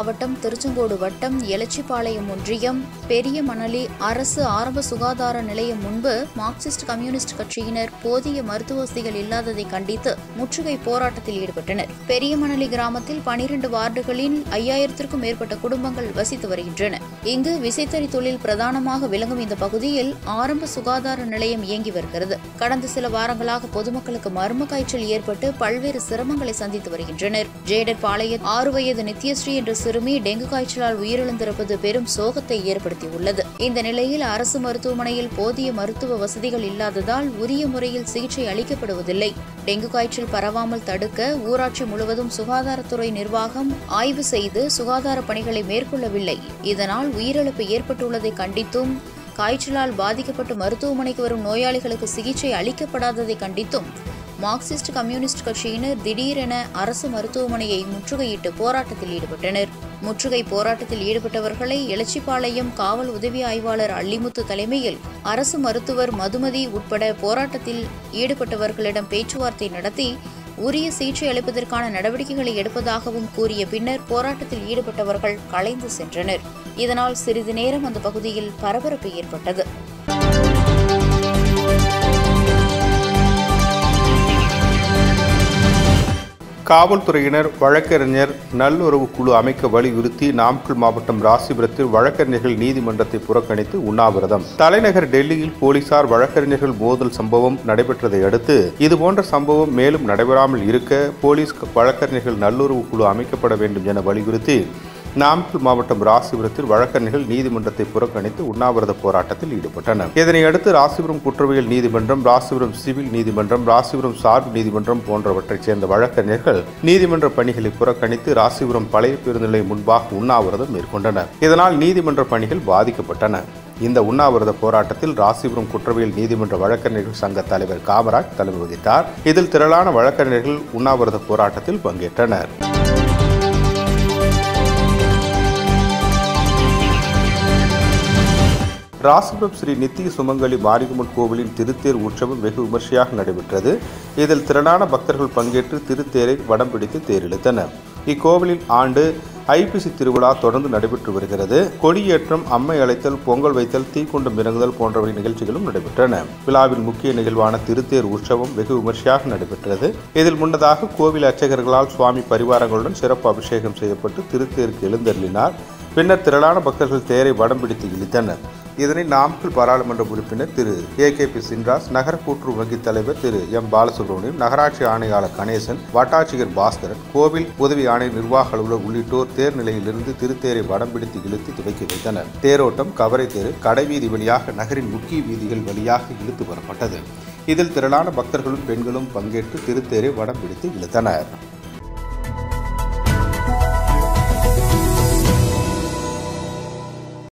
மாவட்டம் திருச்செங்கோடு வட்டம் எலச்சிபாளையம் ஒன்றியம் பெரிய மணலி அரசு ஆரம்ப சுகாதார நிலையம் முன்பு மார்க்சிஸ்ட் கம்யூனிஸ்ட் கட்சியினர் போதிய மருத்துவ வசதிகள் இல்லாததை கண்டித்து முற்றுகை போராட்டத்தில் ஈடுபட்டனர் பெரிய மணலி கிராமத்தில் பனிரண்டு வார்டுகளில் ஐயாயிரத்திற்கும் மேற்பட்ட குடும்பங்கள் வசித்து வருகின்றன இங்கு விசைத்தறி தொழில் பிரதானமாக விளங்கும் இந்த பகுதியில் ஆரம்ப சுகாதார நிலையம் இயங்கி வருகிறது கடந்த சில வாரங்களாக பொதுமக்களுக்கு மர்ம காய்ச்சல் ஏற்பட்டு பல்வேறு சிரமங்களை சந்தித்து வருகின்றனர் ஜேடர் பாளைய ஆறு வயது நித்யஸ்ரீ என்ற சிறுமி டெங்கு காய்ச்சலால் உயிரிழந்திருப்பது பெரும் சோகத்தை ஏற்படுத்தியுள்ளது இந்த நிலையில் அரசு மருத்துவமனையில் போதிய மருத்துவ வசதிகள் இல்லாததால் உரிய முறையில் சிகிச்சை அளிக்கப்படுவதில்லை டெங்கு காய்ச்சல் பரவாமல் தடுக்க ஊராட்சி முழுவதும் சுகாதாரத்துறை நிர்வாகம் ஆய்வு செய்து சுகாதார பணிகளை மேற்கொள்ளவில்லை இதனால் உயிரிழப்பு ஏற்பட்டுள்ளதை கண்டித்தும் காய்ச்சலால் பாதிக்கப்பட்டு மருத்துவமனைக்கு வரும் நோயாளிகளுக்கு சிகிச்சை அளிக்கப்படாததை கண்டித்தும் மார்க்சிஸ்ட் கம்யூனிஸ்ட் கட்சியினர் திடீரென அரசு மருத்துவமனையை முற்றுகையிட்டு போராட்டத்தில் ஈடுபட்டனர் முற்றுகை போராட்டத்தில் ஈடுபட்டவர்களை எலச்சிபாளையம் காவல் உதவி ஆய்வாளர் அள்ளிமுத்து தலைமையில் அரசு மருத்துவர் மதுமதி உட்பட போராட்டத்தில் ஈடுபட்டவர்களிடம் பேச்சுவார்த்தை நடத்தி உரிய சிகிச்சை அளிப்பதற்கான நடவடிக்கைகளை எடுப்பதாகவும் கூறிய பின்னர் போராட்டத்தில் ஈடுபட்டவர்கள் கலைந்து சென்றனர் இதனால் சிறிது நேரம் அந்த பகுதியில் பரபரப்பு ஏற்பட்டது காவல்துறையினர் வழக்கறிஞர் நல்லுறவு குழு அமைக்க வலியுறுத்தி நாமக்கல் மாவட்டம் ராசிபுரத்தில் வழக்கறிஞர்கள் நீதிமன்றத்தை புறக்கணித்து உண்ணாவிரதம் தலைநகர் டெல்லியில் போலீசார் வழக்கறிஞர்கள் மோதல் சம்பவம் நடைபெற்றதை அடுத்து இதுபோன்ற சம்பவம் மேலும் நடைபெறாமல் இருக்க போலீஸ் வழக்கறிஞர்கள் நல்லுறவு குழு அமைக்கப்பட வேண்டும் என வலியுறுத்தி நாமக்கல் மாவட்டம் ராசிபுரத்தில் வழக்கறிஞர்கள் நீதிமன்றத்தை புறக்கணித்து உண்ணாவிரத போராட்டத்தில் ஈடுபட்டனர் இதனையடுத்து ராசிபுரம் குற்றவியல் நீதிமன்றம் ராசிபுரம் சிவில் நீதிமன்றம் ராசிபுரம் சார்பு நீதிமன்றம் போன்றவற்றைச் சேர்ந்த வழக்கறிஞர்கள் நீதிமன்ற பணிகளை புறக்கணித்து ராசிபுரம் பழைய பேருந்து நிலையம் முன்பாக உண்ணாவிரதம் மேற்கொண்டனர் இதனால் நீதிமன்ற பணிகள் பாதிக்கப்பட்டன இந்த உண்ணாவிரத போராட்டத்தில் ராசிபுரம் குற்றவியல் நீதிமன்ற வழக்கறிஞர்கள் சங்க தலைவர் காமராஜ் தலைமை வகித்தார் இதில் திரளான வழக்கறிஞர்கள் உண்ணாவிரத போராட்டத்தில் பங்கேற்றனர் ராசிபுரம் ஸ்ரீ நித்திய சுமங்கலி மாரியம்மன் கோவிலின் திருத்தேர் உற்சவம் வெகு விமர்சையாக நடைபெற்றது இதில் திரளான பக்தர்கள் பங்கேற்று திருத்தேரை வடம் பிடித்து தேரிழுத்தனர் இக்கோவிலின் ஆண்டு ஐப்பசி திருவிழா தொடர்ந்து நடைபெற்று வருகிறது கொடியேற்றம் அம்மை அழைத்தல் பொங்கல் வைத்தல் தீக்குண்டம் இறங்குதல் போன்றவை நிகழ்ச்சிகளும் நடைபெற்றன விழாவின் முக்கிய நிகழ்வான திருத்தேர் உற்சவம் வெகு விமர்சையாக நடைபெற்றது இதில் முன்னதாக கோவில் அர்ச்சகர்களால் சுவாமி பரிவாரங்களுடன் சிறப்பு அபிஷேகம் செய்யப்பட்டு திருத்தேருக்கு எழுந்தருளினார் பின்னர் திரளான பக்தர்கள் தேரை வடம் பிடித்து இழுத்தனர் இதனை நாமக்கல் பாராளுமன்ற உறுப்பினர் Thiru A K P Chinraj நகர கூட்டுறவு வங்கி தலைவர் திரு எம் பாலசுப்ரமணியம் நகராட்சி ஆணையாளர் கணேசன் வட்டாட்சியர் பாஸ்கரன் கோவில் உதவி ஆணைய நிர்வாக அலுவலர் உள்ளிட்டோர் தேர் நிலையிலிருந்து திருத்தேரை வடம் பிடித்து இழுத்து துவக்கி வைத்தனர் தேரோட்டம் கவரை தேர் கடைவீதி வழியாக நகரின் முக்கிய வீதிகள் வழியாக இழுத்து வரப்பட்டது இதில் திரளான பக்தர்களும் பெண்களும் பங்கேற்று திருத்தேரை வடம் பிடித்து இழுத்தனர்